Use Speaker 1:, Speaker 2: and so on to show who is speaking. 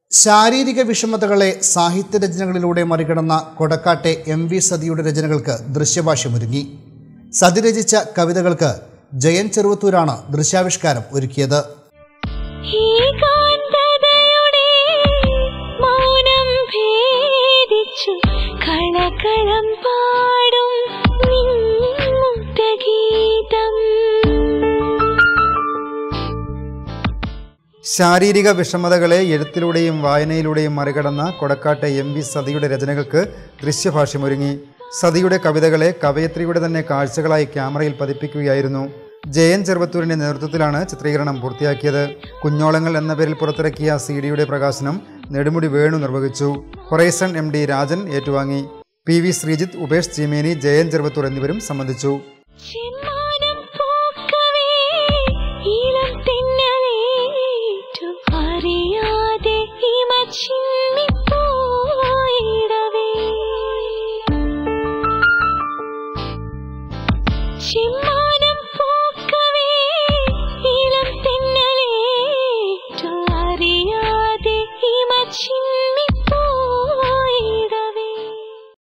Speaker 1: ശാരീരിക വിഷമതകളെ സാഹിത്യരചനകളിലൂടെ മറികടന്ന കൊടക്കാട്ടെ എം വി സതിയുടെ രചനകൾക്ക് ദൃശ്യഭാഷ്യമൊരുങ്ങി സതി രചിച്ച കവിതകൾക്ക് ജയൻ ചെറുവത്തൂരാണ് ദൃശ്യാവിഷ്കാരം ഒരുക്കിയത്
Speaker 2: ഏകാന്തതയുടെ മൗനം ഭേദിച്ചു കളകളം പാടും നിൻമുഗ്ധഗീതം
Speaker 3: ശാരീരിക വിഷമതകളെ എഴുത്തിലൂടെയും വായനയിലൂടെയും മറികടന്ന കൊടക്കാട്ടെ എം വി സതിയുടെ രചനകൾക്ക് ദൃശ്യഭാഷ്യമൊരുങ്ങി സതിയുടെ കവിതകളെ കവയത്രിയുടെ തന്നെ കാഴ്ചകളായി ക്യാമറയിൽ പതിപ്പിക്കുകയായിരുന്നു ജയൻ ചെറുവത്തൂരിന്റെ നേതൃത്വത്തിലാണ് ചിത്രീകരണം പൂർത്തിയാക്കിയത് കുഞ്ഞോളങ്ങൾ എന്ന പേരിൽ പുറത്തിറക്കിയ സി ഡിയുടെ പ്രകാശനം നെടുമുടി വേണു നിർവഹിച്ചു ഹൊറൈസൺ എം ഡി രാജൻ ഏറ്റുവാങ്ങി പി വി ശ്രീജിത്ത് ഉപേഷ് ചീമേനി ജയൻ ചെറുവത്തൂർ എന്നിവരും സംബന്ധിച്ചു
Speaker 2: ചെമ്മാനം പൂക്കവേ ഇളം തെന്നലേറ്റു അറിയാതെ ഹിമ ചിമ്മിപ്പോയിടവേ ചെമ്മാനം പൂക്കവേ ഇളം തെന്നലേറ്റു അറിയാതെ ഹിമ ചിമ്മി